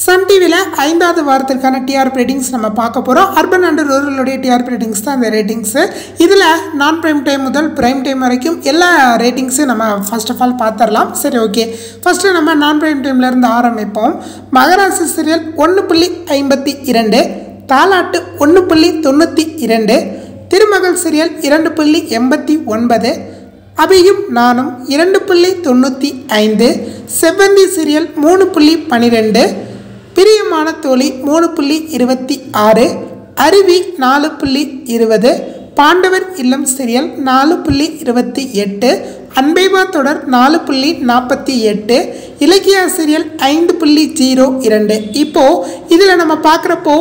Sun டிவியில் ஐந்தாவது வாரத்திற்கான TRP ratings நம்ம பார்க்க போகிறோம் அர்பன் அண்ட் ரூரலுடைய டிஆர்பி ரேட்டிங்ஸ் தான் இந்த ரேட்டிங்ஸு இதில் நான் ப்ரைம் டைம் முதல் ப்ரைம் டைம் வரைக்கும் எல்லா ரேட்டிங்ஸும் நம்ம ஃபர்ஸ்ட் ஆஃப் ஆல் பார்த்துடலாம் சரி ஓகே ஃபஸ்ட்டு நம்ம நான் ப்ரைம் டைம்லேருந்து ஆரம்பிப்போம் மகராசி சீரியல் ஒன்று புள்ளி ஐம்பத்தி இரண்டு தாலாட்டு ஒன்று புள்ளி தொண்ணூற்றி இரண்டு திருமகள் சீரியல் இரண்டு புள்ளி எண்பத்தி ஒன்பது அபியும் நானும் இரண்டு புள்ளி தொண்ணூற்றி ஐந்து செவ்வந்தி சீரியல் மூணு புள்ளி பன்னிரெண்டு பிரியமான தோழி மூணு புள்ளி இருபத்தி ஆறு அருவி நாலு புள்ளி இருபது பாண்டவர் இல்லம் சீரியல் நாலு புள்ளி இருபத்தி எட்டு அன்பேவா தொடர் நாலு புள்ளி நாற்பத்தி எட்டு இலக்கிய சீரியல் ஐந்து புள்ளி ஜீரோ இரண்டு இப்போது இதில் நம்ம பார்க்குறப்போ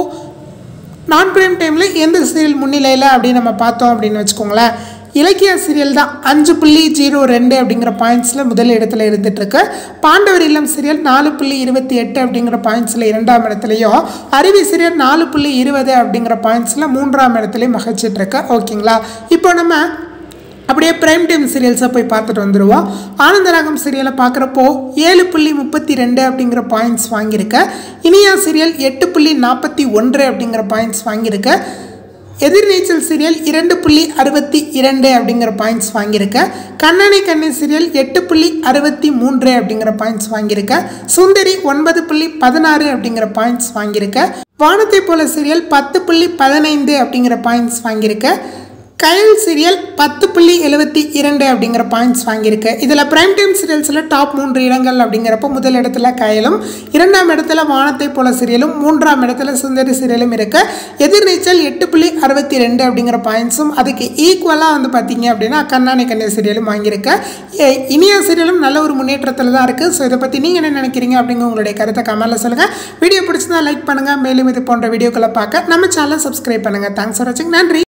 நான் பிரைம் டைமில் எந்த சீரியல் முன்னிலையில் அப்படின்னு நம்ம பார்த்தோம் அப்படின்னு வச்சுக்கோங்களேன் இலக்கிய சீரியல் தான் அஞ்சு புள்ளி ஜீரோ ரெண்டு அப்படிங்கிற பாயிண்ட்ஸில் முதல் இடத்துல இருந்துகிட்ருக்கு பாண்டவர் இல்லம் சீரியல் நாலு புள்ளி இருபத்தி எட்டு அப்படிங்கிற பாயிண்ட்ஸில் இரண்டாம் இடத்துலையும் அருவி சீரியல் நாலு புள்ளி இருபது அப்படிங்கிற பாயிண்ட்ஸில் மூன்றாம் இடத்துலையும் மகிழ்ச்சிட்ருக்கு ஓகேங்களா இப்போ நம்ம அப்படியே பிரைம் டைம் சீரியல்ஸை போய் பார்த்துட்டு வந்துடுவோம் ஆனந்தராகம் சீரியலை பார்க்குறப்போ ஏழு புள்ளி முப்பத்தி ரெண்டு அப்படிங்கிற பாயிண்ட்ஸ் வாங்கியிருக்க இனியா சீரியல் எட்டு புள்ளி நாற்பத்தி ஒன்று அப்படிங்கிற பாயிண்ட்ஸ் வாங்கியிருக்க எதிர்நீச்சல் சீரியல் இரண்டு புள்ளி அறுபத்தி இரண்டு அப்படிங்கிற பாயிண்ட்ஸ் வாங்கியிருக்க கண்ணனை கண்ணை சீரியல் எட்டு புள்ளி அறுபத்தி மூன்று அப்படிங்கிற பாயிண்ட்ஸ் வாங்கியிருக்க சுந்தரி ஒன்பது புள்ளி பதினாறு அப்படிங்கிற பாயிண்ட்ஸ் வாங்கியிருக்க வானத்தை போல சீரியல் பத்து புள்ளி பதினைந்து அப்படிங்கிற பாயிண்ட்ஸ் வாங்கியிருக்க கயல் சீரியல் பத்து புள்ளி எழுபத்தி இரண்டு அப்படிங்கிற பாயிண்ட்ஸ் வாங்கியிருக்கு இதில் பிரைம் டைம் சீரியல்ஸில் டாப் மூன்று இடங்கள் அப்படிங்கிறப்போ முதல் இடத்துல கயலும் இரண்டாம் இடத்துல வானத்தை போல சீரியலும் மூன்றாம் இடத்துல சுந்தரி சீரியலும் இருக்கு எதிர்நீச்சல் எட்டு புள்ளி அறுபத்தி ரெண்டு அப்படிங்கிற பாயிண்ட்ஸும் அதுக்கு ஈக்குவலாக வந்து பார்த்தீங்க அப்படின்னா கண்ணாணி கண்ணி சீரியலும் வாங்கியிருக்கு எ- இனியா சீரியலும் நல்ல ஒரு முன்னேற்றத்தில் தான் இருக்குது ஸோ இதை பற்றி நீங்கள் என்ன நினைக்கிறீங்க அப்படிங்கிற உங்களுடைய கருத்தை கமெண்ட்டில் சொல்லுங்கள் வீடியோ பிடிச்சிருந்தா லைக் பண்ணுங்கள் மேலும் இது போன்ற வீடியோக்களை பார்க்க நம்ம சேனலை சப்ஸ்கிரைப் பண்ணுங்கள் தேங்க்ஸ் ஃபார் வாட்சிங் நன்றி